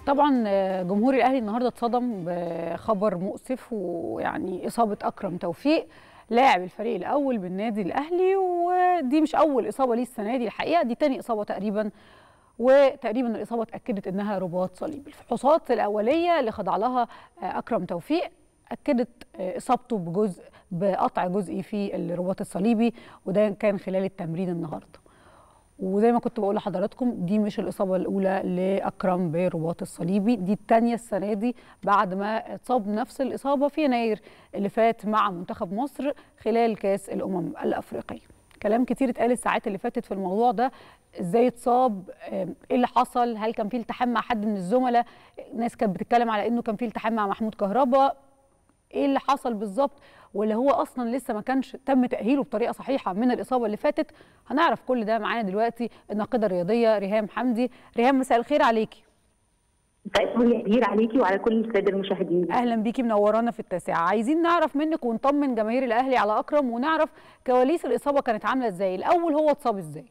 طبعا جمهور الاهلي النهارده اتصدم بخبر مؤسف ويعني اصابه اكرم توفيق لاعب الفريق الاول بالنادي الاهلي ودي مش اول اصابه ليه السنه دي الحقيقه دي تاني اصابه تقريبا وتقريبا الاصابه اتاكدت انها رباط صليبي الفحوصات الاوليه اللي خضع لها اكرم توفيق اكدت اصابته بجزء بقطع جزئي في الرباط الصليبي وده كان خلال التمرين النهارده وزي ما كنت بقول لحضراتكم دي مش الإصابة الأولى لأكرم بالرباط الصليبي دي الثانية السنة دي بعد ما اتصاب نفس الإصابة في يناير اللي فات مع منتخب مصر خلال كأس الأمم الأفريقية كلام كتير اتقال الساعات اللي فاتت في الموضوع ده ازاي اتصاب ايه اللي حصل هل كان في التحام مع حد من الزملاء ناس كانت بتتكلم على انه كان في التحام مع محمود كهربا ايه اللي حصل بالظبط ولا هو اصلا لسه ما كانش تم تاهيله بطريقه صحيحه من الاصابه اللي فاتت هنعرف كل ده معانا دلوقتي الناقده الرياضيه ريهام حمدي ريهام مساء الخير عليكي مساء الخير كبير عليكي وعلى كل الساده المشاهدين اهلا بيكي منورانا في التاسعه عايزين نعرف منك ونطمن جماهير الاهلي على اكرم ونعرف كواليس الاصابه كانت عامله ازاي الاول هو اتصاب ازاي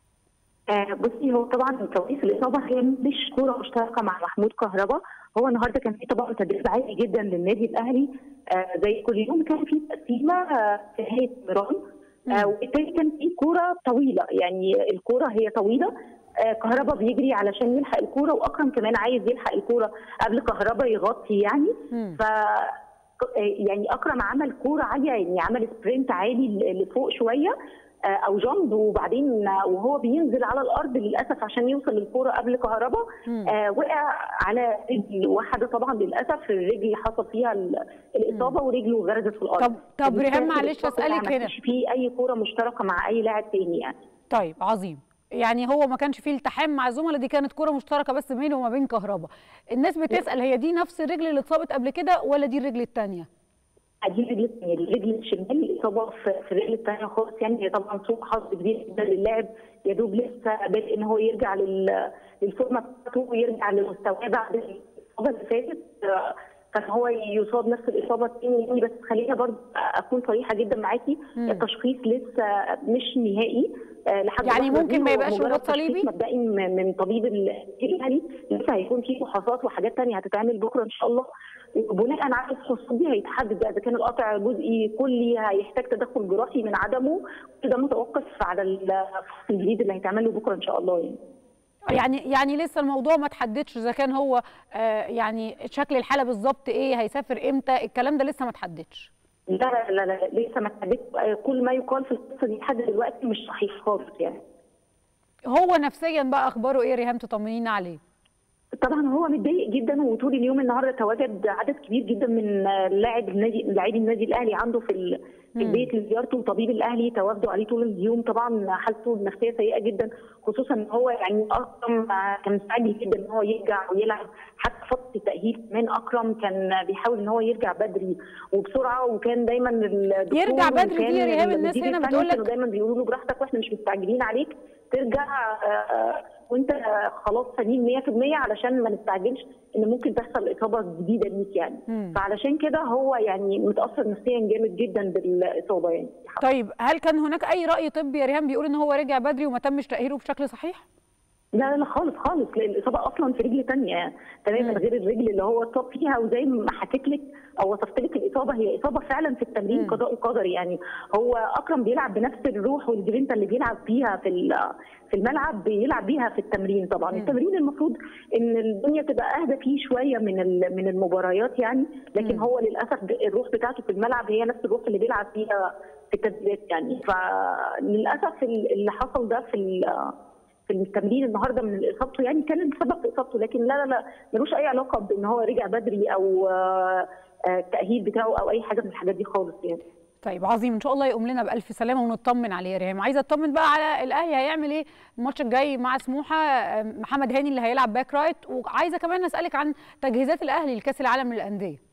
آه بصي هو طبعا كواليس الاصابه هي مش كوره مشتركه مع محمود كهربا هو النهارده كان في طبعا تدريب عالي جدا للنادي الاهلي آه زي كل يوم كان في تقسيمه آه في نهايه ميران آه وبالتالي كان في كوره طويله يعني الكوره هي طويله آه كهربا بيجري علشان يلحق الكوره واكرم كمان عايز يلحق الكوره قبل كهربا يغطي يعني م. ف يعني اكرم عمل كوره عاليه يعني عمل سبرنت عالي لفوق شويه او جامب وبعدين وهو بينزل على الارض للاسف عشان يوصل للكوره قبل كهربا آه وقع على رجل واحده طبعا للاسف الرجل حصل فيها الاصابه ورجله غرزت في الارض طب طب ريهام معلش اسالك هنا مش في اي كوره مشتركه مع اي لاعب تاني يعني طيب عظيم يعني هو ما كانش فيه التحام مع الزملاء دي كانت كوره مشتركه بس بينه وما بين كهربا الناس بتسال هي دي نفس الرجل اللي اتصابت قبل كده ولا دي الرجل الثانيه دي الرجل الثانيه الرجل الشمال الاصابه في الرجل الثانيه خالص يعني هي طبعا سوء حظ كبير جدا للاعب يا دوب لسه بادئ ان هو يرجع للفورمه بتاعته ويرجع لمستواه بعد الاصابه اللي فاتت كان هو يصاب نفس الاصابه الثانيه يعني بس خلينا برضه اكون صريحه جدا معاكي التشخيص لسه مش نهائي لحد يعني ممكن ما يبقاش رباط صليبي مبدئي من طبيب الاهلي لسه هيكون في فحوصات وحاجات ثانيه هتتعمل بكره ان شاء الله وبناء على الفحوصات دي هيتحدد اذا كان القطع جزئي كلي هيحتاج تدخل جراحي من عدمه ده متوقف على الفحص الجديد اللي هيتعمل له بكره ان شاء الله يعني. يعني يعني لسه الموضوع ما تحددش اذا كان هو آه يعني شكل الحاله بالظبط ايه هيسافر امتى الكلام ده لسه ما تحددش لا لا لا, لا لسه ما تحددش كل ما يقال في القصه دي لحد دلوقتي مش صحيح خالص يعني هو نفسيا بقى اخباره ايه ريهام تطمنينا عليه طبعا هو متضايق جدا وطول اليوم النهارده تواجد عدد كبير جدا من لاعب النادي لاعبي النادي الاهلي عنده في في البيت لزيارته وطبيب الاهلي تواجدوا عليه طول اليوم طبعا حالته النفسيه سيئه جدا خصوصا ان هو يعني اكرم كان مستعجل جدا ان هو يرجع ويلعب حتى فتره التاهيل كمان اكرم كان بيحاول ان هو يرجع بدري وبسرعه وكان دايما الدكتور يرجع بدري دي ريهام الناس هنا بتقول لك دايما بيقولوا له براحتك واحنا مش مستعجلين عليك ترجع وانت خلاص سليم 100% علشان ما نستعجلش ان ممكن تحصل اصابه جديده ليك يعني مم. فعلشان كده هو يعني متاثر نفسيا جامد جدا بالاصابه يعني طيب هل كان هناك اي راي طبي يا ريهام بيقول ان هو رجع بدري وما تمش تاهيله بشكل صحيح؟ لا لا خالص خالص لان الاصابه اصلا في رجل ثانيه تماما غير الرجل اللي هو اتصاب فيها وزي ما حكيت لك او وصفت لك الاصابه هي اصابه فعلا في التمرين قضاء وقدر يعني هو اكرم بيلعب بنفس الروح والجرينتا اللي بيلعب فيها في في الملعب بيلعب بيها في التمرين طبعا مم. التمرين المفروض ان الدنيا تبقى اهدى فيه شويه من من المباريات يعني لكن مم. هو للاسف الروح بتاعته في الملعب هي نفس الروح اللي بيلعب فيها في التدريبات يعني فللاسف اللي حصل ده في في التمرين النهارده من اصابته يعني كان السبب في اصابته لكن لا لا لا ملوش اي علاقه بان هو رجع بدري او التاهيل بتاعه او اي حاجه من الحاجات دي خالص يعني. طيب عظيم ان شاء الله يقوم لنا بالف سلامه ونطمن عليه يا ريهام عايزه اطمن بقى على الاهلي هيعمل ايه الماتش الجاي مع سموحه محمد هاني اللي هيلعب باك رايت وعايزه كمان اسالك عن تجهيزات الاهلي لكاس العالم للانديه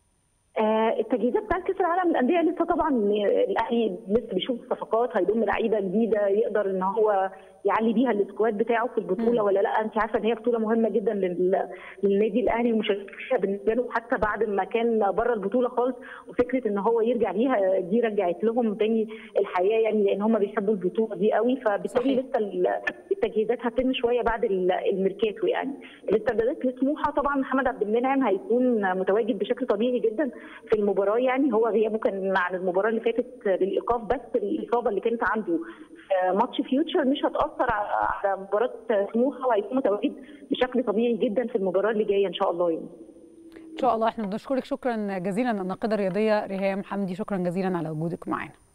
آه التجهيزات بتاعت كاس العالم للانديه لسه طبعا الاهلي لسه بيشوف صفقات هيضم لعيبه جديده يقدر ان هو يعلي بيها السكواد بتاعه في البطوله ولا لا انت عارفه ان هي بطوله مهمه جدا للنادي الاهلي ومشاركتها بالنسبه له حتى بعد ما كان بره البطوله خالص وفكره ان هو يرجع ليها دي رجعت لهم تاني الحياه يعني لان هم بيحبوا البطوله دي قوي فبالتالي لسه التجهيزات هتتم شويه بعد الميركاتو يعني الاستعدادات لسموحه طبعا محمد عبد المنعم هيكون متواجد بشكل طبيعي جدا في المباراه يعني هو غيابه كان عن المباراه اللي فاتت للايقاف بس الاصابه اللي كانت عنده في ماتش فيوتشر مش هتاثر على مباراه سموحه وهيكون متواجد بشكل طبيعي جدا في المباراه اللي جايه ان شاء الله يعني. ان شاء الله احنا بنشكرك شكرا جزيلا الناقده الرياضيه ريهام حمدي شكرا جزيلا على وجودك معنا